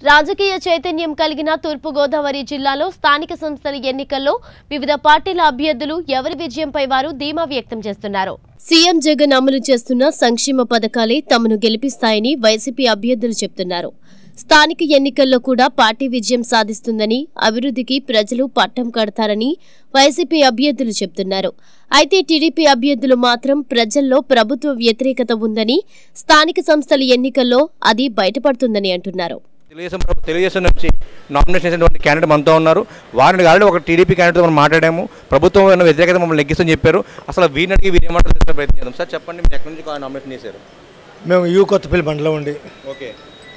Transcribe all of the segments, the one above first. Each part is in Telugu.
రాజకీయ చైతన్యం కలిగిన తూర్పుగోదావరి జిల్లాలో స్థానిక సంస్థల ఎన్నికల్లో వివిధ పార్టీల అభ్యర్థులు ఎవరి విజయంపై వారు ధీమా వ్యక్తం చేస్తున్నారు సీఎం జగన్ అమలు చేస్తున్న సంక్షేమ పథకాలే తమను గెలిపిస్తాయని వైసీపీ అభ్యర్థులు చెబుతున్నారు స్థానిక ఎన్నికల్లో కూడా పార్టీ విజయం సాధిస్తుందని అభివృద్ధికి ప్రజలు పట్టం కడతారని వైసీపీ అభ్యర్థులు చెబుతున్నారు అయితే టీడీపీ అభ్యర్థులు మాత్రం ప్రజల్లో ప్రభుత్వ వ్యతిరేకత ఉందని స్థానిక సంస్థల ఎన్నికల్లో అది బయటపడుతుందని అంటున్నారు తెలుగుదేశం ప్రభు- తెలుగుదేశం నుంచి నామినేషన్ చేసినటువంటి క్యాండిడేట్ మనతో ఉన్నారు వారిని ఆల్రెడీ ఒక టీడీపీ క్యాండిడేట్ మనం మాట్లాడాము ప్రభుత్వం ఉన్న వ్యతిరేకత మమ్మల్ని లెక్కిస్తని చెప్పారు అసలు వీరిని అడిగి వీరు ఏమంటారు తెలుసుకునే ప్రయత్నం చేద్దాం సార్ చెప్పండి మీరు ఎక్కడి నుంచి నామినేషన్ చేశారు మేము యూ కొత్తపల్లి మండలం అండి ఓకే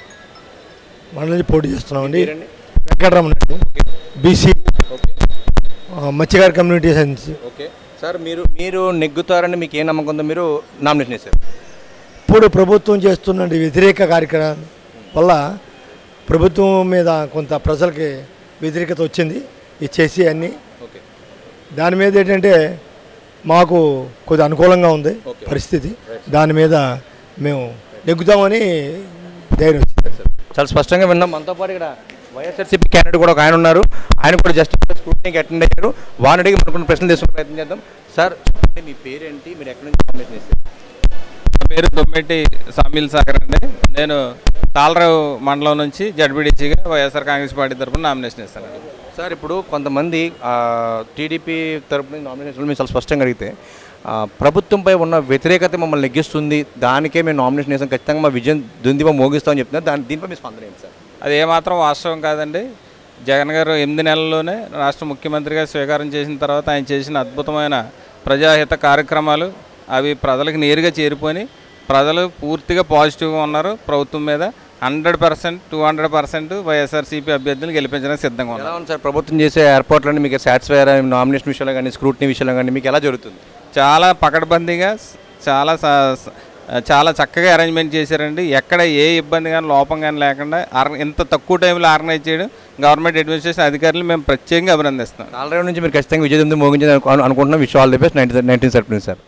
మండలం నుంచి పోటీ చేస్తున్నామండి మీరండి వెంకటరమణ అండి ఓకే బీసీ ఓకే మత్స్యకార కమ్యూనిటీ నుంచి ఓకే సార్ మీరు మీరు నెగ్గుతారని మీకు ఏ నమ్మకం ఉందో మీరు నామినేషన్ చేశారు ఇప్పుడు ప్రభుత్వం చేస్తున్న వ్యతిరేక కార్యక్రమం వల్ల ప్రభుత్వం మీద కొంత ప్రజలకి వ్యతిరేకత వచ్చింది ఇది చేసి అన్నీ ఓకే దాని మీద ఏంటంటే మాకు కొద్ది అనుకూలంగా ఉంది Okay. పరిస్థితి దాని మీద మేము నెగ్గుతామని ధైర్యం వచ్చింది సార్ చాలా స్పష్టంగా విన్నాం మనతో పాటు ఇక్కడ వైఎస్ఆర్సీపీ క్యాండిడేట్ కూడా ఒక ఆయన ఉన్నారు ఆయన కూడా జస్ట్ స్క్రూటినీకి అటెండ్ అయ్యారు వారిని అడిగి మనకున్న ప్రశ్నలు తీసుకునే ప్రయత్నం చేద్దాం సార్ చెప్పండి మీ పేరేంటి మీరు ఎక్కడి నుంచి నామినేషన్ చేశారు నా పేరు దొమ్మెట్టి సామిల్ సాగర్ అండి నేను తాళరావు మండలం నుంచి జడ్బీడీసీగా వైఎస్ఆర్ కాంగ్రెస్ పార్టీ తరఫున నామినేషన్ ఇస్తానండి సార్ ఇప్పుడు కొంతమంది టీడీపీ తరపున నామినేషన్లు మీరు చాలా స్పష్టంగా అడిగితే ఆ, ప్రభుత్వంపై ఉన్న వ్యతిరేకత మమ్మల్ని నెగ్గిస్తుంది దానికే మేము నామినేషన్ చేసాం ఖచ్చితంగా మా విజయం దుందిగా మోగిస్తామని చెప్తున్నారు దాని దీనిపై మీ స్పందన ఏంటి సార్ అది ఏమాత్రం వాస్తవం కాదండి జగన్ గారు ఎనిమిది నెలల్లోనే రాష్ట్ర ముఖ్యమంత్రిగా స్వీకారం చేసిన తర్వాత ఆయన చేసిన అద్భుతమైన ప్రజాహిత కార్యక్రమాలు అవి ప్రజలకు నేరుగా చేరిపోయి ప్రజలు పూర్తిగా పాజిటివ్గా ఉన్నారు ప్రభుత్వం మీద hundred percent two hundred percent YSRCP అభ్యర్థులు గెలిపించడానికి సిద్ధంగా ఉన్నారు ఎలా ఉంది సార్ ప్రభుత్వం చేసే ఏర్పాట్లన్నీ మీకు సాటిస్ఫై నామినేషన్ విషయంలో కానీ స్క్రూటినీ విషయంలో కానీ మీకు ఎలా జరుగుతుంది చాలా పకడ్బందీగా స్- చాలా స- స- చాలా చక్కగా అరేంజ్మెంట్ చేశారండి ఎక్కడ ఏ ఇబ్బంది కానీ లోపం కానీ లేకుండా ఆర్ ఇంత తక్కువ టైంలో ఆర్గనైజ్ చేయడం గవర్నమెంట్ అడ్మినిస్ట్రేషన్ అధికారులు మేము ప్రత్యేకంగా అభినందిస్తున్నాం ఆల్రెడీ నుంచి మీరు ఖచ్చితంగా విజయం దుంది మోగించాలని అనుకుంటున్నాం wish all the best nineteen nineteen September sir